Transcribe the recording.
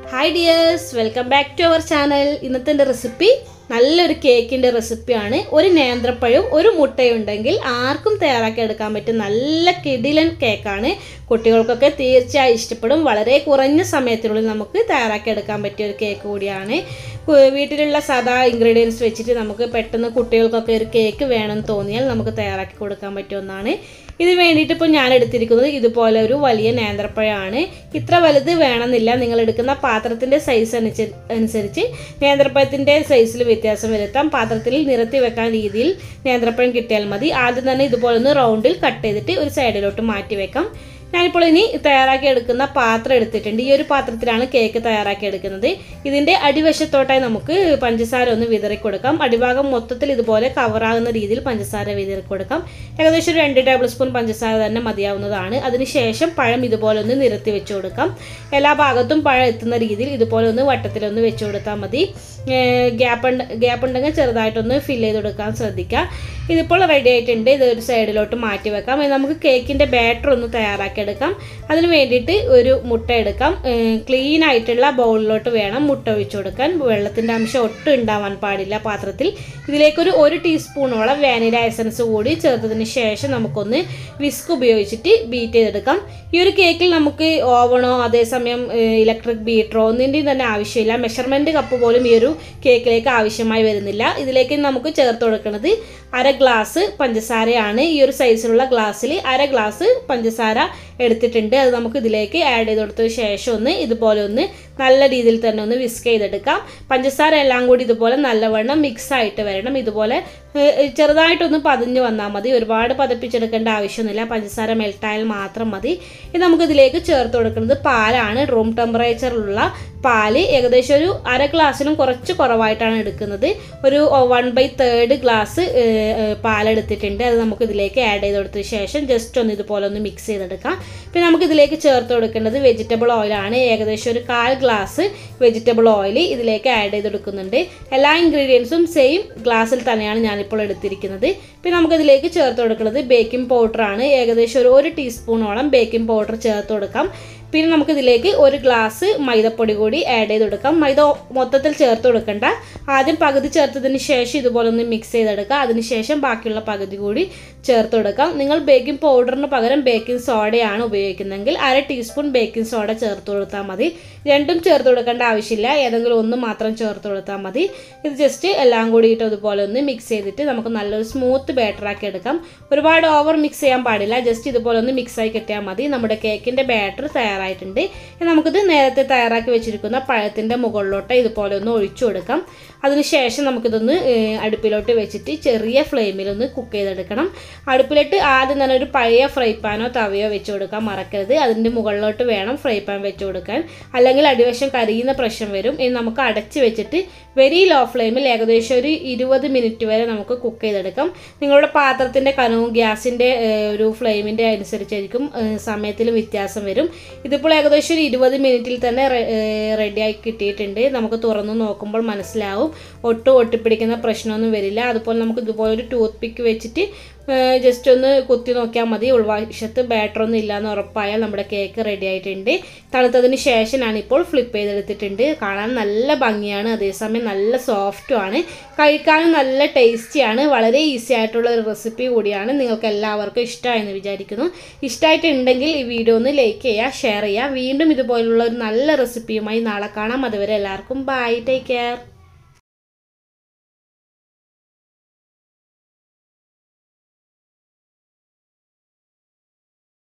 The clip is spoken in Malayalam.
hi dears welcome back to our channel ഇന്നത്തെ എൻ്റെ റെസിപ്പി നല്ലൊരു കേക്കിൻ്റെ റെസിപ്പിയാണ് ഒരു നേന്ത്രപ്പഴവും ഒരു മുട്ടയും ഉണ്ടെങ്കിൽ ആർക്കും തയ്യാറാക്കി എടുക്കാൻ പറ്റും നല്ല കിടിലൻ കേക്കാണ് കുട്ടികൾക്കൊക്കെ തീർച്ചയായും ഇഷ്ടപ്പെടും വളരെ കുറഞ്ഞ സമയത്തിനുള്ളിൽ നമുക്ക് തയ്യാറാക്കി എടുക്കാൻ പറ്റിയ ഒരു കേക്ക് കൂടിയാണ് കു- വീട്ടിലുള്ള സാധാ ഇൻഗ്രീഡിയൻസ് വെച്ചിട്ട് നമുക്ക് പെട്ടെന്ന് കുട്ടികൾക്കൊക്കെ ഒരു കേക്ക് വേണമെന്ന് തോന്നിയാൽ നമുക്ക് തയ്യാറാക്കി കൊടുക്കാൻ പറ്റിയ ഒന്നാണ് ഇത് വേണ്ടിയിട്ട് ഇപ്പോൾ ഞാൻ എടുത്തിരിക്കുന്നത് ഇതുപോലെ ഒരു വലിയ നേന്ത്രപ്പഴമാണ് ഇത്ര വലുത് വേണമെന്നില്ല നിങ്ങൾ എടുക്കുന്ന പാത്രത്തിൻ്റെ സൈസ് അനുസരി അനുസരിച്ച് നേന്ത്രപ്പഴത്തിൻ്റെ സൈസിൽ വ്യത്യാസം വരുത്താം പാത്രത്തിൽ നിരത്തി വെക്കാൻ രീതിയിൽ നേന്ത്രപ്പഴം കിട്ടിയാൽ മതി ആദ്യം തന്നെ ഇതുപോലെ ഒന്ന് റൗണ്ടിൽ കട്ട് ചെയ്തിട്ട് ഒരു സൈഡിലോട്ട് മാറ്റി വെക്കാം ഞാനിപ്പോൾ ഇനി തയ്യാറാക്കി എടുക്കുന്ന പാത്രം എടുത്തിട്ടുണ്ട് ഈ ഒരു പാത്രത്തിലാണ് കേക്ക് തയ്യാറാക്കി എടുക്കുന്നത് ഇതിൻ്റെ അടിവശത്തോട്ടായി നമുക്ക് പഞ്ചസാര ഒന്ന് വിതറി കൊടുക്കാം അടിഭാഗം മൊത്തത്തിൽ ഇതുപോലെ കവറാകുന്ന രീതിയിൽ പഞ്ചസാര വിതറി കൊടുക്കാം ഏകദേശം ഒരു രണ്ട് ടേബിൾ സ്പൂൺ പഞ്ചസാര തന്നെ മതിയാവുന്നതാണ് അതിനുശേഷം പഴം ഇതുപോലെ ഒന്ന് നിരത്തി വെച്ച് കൊടുക്കാം എല്ലാ ഭാഗത്തും പഴം എത്തുന്ന രീതിയിൽ ഇതുപോലെ ഒന്ന് വട്ടത്തിലൊന്ന് വെച്ച് കൊടുത്താൽ മതി ഗ്യാപ്പ് ഉണ്ട് ഗ്യാപ്പ് ഉണ്ടെങ്കിൽ ചെറുതായിട്ടൊന്ന് ഫില്ല് ചെയ്ത് കൊടുക്കാൻ ശ്രദ്ധിക്കുക ഇതിപ്പോൾ റെഡി ആയിട്ടുണ്ട് ഇത് ഒരു സൈഡിലോട്ട് മാറ്റി വെക്കാം ഇനി നമുക്ക് കേക്കിൻ്റെ ബാറ്റർ ഒന്ന് തയ്യാറാക്കി എടുക്കാം അതിന് വേണ്ടിയിട്ട് ഒരു മുട്ട എടുക്കാം ക്ലീൻ ആയിട്ടുള്ള ബൗളിലോട്ട് വേണം മുട്ട ഒഴിച്ചു കൊടുക്കാൻ വെള്ളത്തിൻ്റെ അംശം ഒട്ടും ഉണ്ടാവാൻ പാടില്ല പാത്രത്തിൽ ഇതിലേക്കൊരു ഒരു ടീസ്പൂണോളം വാനില എസൻസ് കൂടി ചേർത്തതിന് ശേഷം നമുക്കൊന്ന് വിസ്ക് ഉപയോഗിച്ചിട്ട് ബീറ്റ് ചെയ്തെടുക്കാം ഈ ഒരു കേക്കിൽ നമുക്ക് ഓവണോ അതേസമയം ഇലക്ട്രിക് ബീറ്ററോ ഒന്നിൻ്റെയും തന്നെ ആവശ്യമില്ല മെഷർമെൻറ്റ് കപ്പ് പോലും ഈ ഒരു കേക്കിലേക്ക് ആവശ്യമായി വരുന്നില്ല ഇതിലേക്ക് നമുക്ക് ചേർത്ത് കൊടുക്കുന്നത് അര ഗ്ലാസ് പഞ്ചസാരയാണ് ഈ ഒരു സൈസിലുള്ള ഗ്ലാസ്സിൽ അര ഗ്ലാസ് പഞ്ചസാര എടുത്തിട്ടുണ്ട് അത് നമുക്ക് ഇതിലേക്ക് ആഡ് ചെയ്ത് കൊടുത്തതിന് ശേഷം ഒന്ന് ഇതുപോലെ ഒന്ന് നല്ല രീതിയിൽ തന്നെ ഒന്ന് വിസ്ക് ചെയ്തെടുക്കാം പഞ്ചസാര എല്ലാം കൂടി ഇതുപോലെ നല്ലവണ്ണം മിക്സ് ആയിട്ട് വരണം ഇതുപോലെ ഏഹ്, ചെറുതായിട്ടൊന്ന് പതിഞ്ഞ് വന്നാൽ മതി ഒരുപാട് പതപ്പിച്ചെടുക്കേണ്ട ആവശ്യമൊന്നുമില്ല പഞ്ചസാര മെൽട്ടായാൽ മാത്രം മതി ഇത് നമുക്ക് ഇതിലേക്ക് ചേർത്ത് കൊടുക്കുന്നത് പാലാണ് റൂം ടെമ്പറേച്ചറിലുള്ള പാല് ഏകദേശം ഒരു അര ഗ്ലാസ്സിനും കുറച്ച് കുറവായിട്ടാണ് എടുക്കുന്നത് ഒരു വൺ ബൈ തേർഡ് ഗ്ലാസ് പാലെടുത്തിട്ടുണ്ട് അത് നമുക്ക് ഇതിലേക്ക് ആഡ് ചെയ്ത് കൊടുത്തതിന് ശേഷം ജസ്റ്റ് ഒന്ന് ഇതുപോലെ ഒന്ന് മിക്സ് ചെയ്തെടുക്കാം പിന്നെ നമുക്ക് ഇതിലേക്ക് ചേർത്ത് കൊടുക്കേണ്ടത് വെജിറ്റബിൾ ഓയിലാണ് ഏകദേശം ഒരു കാൽ ഗ്ലാസ് വെജിറ്റബിൾ ഓയിൽ ഇതിലേക്ക് ആഡ് ചെയ്ത് കൊടുക്കുന്നുണ്ട് എല്ലാ ഇൻഗ്രീഡിയൻസും സെയിം ഗ്ലാസ്സിൽ തന്നെയാണ് ഞാനിപ്പോൾ എടുത്തിരിക്കുന്നത് പിന്നെ നമുക്കിതിലേക്ക് ചേർത്ത് കൊടുക്കുന്നത് ബേക്കിംഗ് പൗഡറാണ് ഏകദേശം ഒരു ഒരു ടീസ്പൂണോളം ബേക്കിംഗ് പൗഡർ ചേർത്ത് കൊടുക്കാം പിന്നെ നമുക്കിതിലേക്ക് ഒരു ഗ്ലാസ് മൈദപ്പൊടി കൂടി ആഡ് ചെയ്ത് കൊടുക്കാം മൈദ മൊത്തത്തിൽ ചേർത്ത് കൊടുക്കണ്ട ആദ്യം പകുതി ചേർത്തതിന് ശേഷം ഇതുപോലെ ഒന്ന് മിക്സ് ചെയ്തെടുക്കുക അതിനുശേഷം ബാക്കിയുള്ള പകുതി കൂടി ചേർത്ത് കൊടുക്കാം നിങ്ങൾ ബേക്കിംഗ് പൗഡറിന് പകരം ബേക്കിംഗ് സോഡയാണ് ഉപയോഗിക്കുന്നതെങ്കിൽ അര ടീസ്പൂൺ ബേക്കിംഗ് സോഡ ചേർത്ത് കൊടുത്താൽ മതി രണ്ടും ചേർത്ത് കൊടുക്കേണ്ട ആവശ്യമില്ല ഏതെങ്കിലും ഒന്ന് മാത്രം ചേർത്ത് കൊടുത്താൽ മതി ഇത് ജസ്റ്റ് എല്ലാം കൂടിയിട്ട് അതുപോലെ ഒന്ന് മിക്സ് ചെയ്തിട്ട് നമുക്ക് നല്ലൊരു സ്മൂത്ത് ബാറ്ററാക്കി എടുക്കാം ഒരുപാട് ഓവർ മിക്സ് ചെയ്യാൻ പാടില്ല ജസ്റ്റ് ഇതുപോലെ ഒന്ന് മിക്സ് ആയി കിട്ടിയാൽ മതി നമ്മുടെ കേക്കിൻ്റെ ബാറ്റർ തയ്യാറായിട്ടുണ്ട് ഇനി നമുക്കിത് നേരത്തെ തയ്യാറാക്കി വെച്ചിരിക്കുന്ന പഴത്തിൻ്റെ മുകളിലോട്ട് ഇതുപോലെ ഒന്ന് ഒഴിച്ചു കൊടുക്കാം അതിനുശേഷം നമുക്കിതൊന്ന് ഏഹ്, അടുപ്പിലോട്ട് വെച്ചിട്ട് ചെറിയ ഫ്ലെയിമിലൊന്ന് കുക്ക് ചെയ്തെടുക്കണം അടുപ്പിലിട്ട് ആദ്യം തന്നെ ഒരു പഴയ ഫ്രൈ പാനോ തവയോ വെച്ച് കൊടുക്കാൻ മറക്കരുത് അതിൻ്റെ മുകളിലോട്ട് വേണം ഫ്രൈ പാൻ വെച്ച് കൊടുക്കാൻ അല്ലെങ്കിൽ അടിവശം കരിയുന്ന പ്രശ്നം വരും ഇനി നമുക്ക് അടച്ച് വെച്ചിട്ട് വെരി ലോ ഫ്ലെയിമിൽ ഏകദേശം ഒരു ഇരുപത് മിനിറ്റ് വരെ നമുക്ക് കുക്ക് ചെയ്തെടുക്കാം നിങ്ങളുടെ പാത്രത്തിൻ്റെ കനവും ഗ്യാസിൻ്റെ ഒരു ഫ്ലെയിമിൻ്റെ അനുസരിച്ചായിരിക്കും ഏഹ്, സമയത്തിൽ വ്യത്യാസം വരും ഇതിപ്പോൾ ഏകദേശം ഒരു ഇരുപത് മിനിറ്റിൽ തന്നെ റെഡിയായി കിട്ടിയിട്ടുണ്ട് നമുക്ക് തുറന്ന് നോക്കുമ്പോൾ മനസ്സിലാവും ഒട്ടും ഒട്ടിപ്പിടിക്കുന്ന പ്രശ്നമൊന്നും വരില്ല അതുപോലെ നമുക്ക് ഇതുപോലെ ഒരു ടൂത്ത് പിക്ക് വെച്ചിട്ട് ജസ്റ്റ് ഒന്ന് കുത്തി നോക്കിയാൽ മതി ഉൾവശത്ത് ബാറ്റർ ഒന്നും ഇല്ലയെന്ന് ഉറപ്പായാൽ നമ്മുടെ കേക്ക് റെഡി ആയിട്ടുണ്ട് തണുത്തതിന് ശേഷം ഞാനിപ്പോൾ ഫ്ലിപ്പ് ചെയ്തെടുത്തിട്ടുണ്ട് കാണാൻ നല്ല ഭംഗിയാണ് അതേസമയം നല്ല സോഫ്റ്റും ആണ് കഴിക്കാനും നല്ല ടേസ്റ്റിയാണ് വളരെ ഈസി ആയിട്ടുള്ള ഒരു റെസിപ്പി കൂടിയാണ് നിങ്ങൾക്ക് എല്ലാവർക്കും ഇഷ്ടമായെന്ന് വിചാരിക്കുന്നു ഇഷ്ടമായിട്ടുണ്ടെങ്കിൽ ഈ വീഡിയോ ഒന്ന് ലൈക്ക് ചെയ്യുക ഷെയർ ചെയ്യുക വീണ്ടും ഇതുപോലുള്ള ഒരു നല്ല റെസിപ്പിയുമായി നാളെ കാണാം അതുവരെ എല്ലാവർക്കും ബൈ ടേക്ക് കെയർ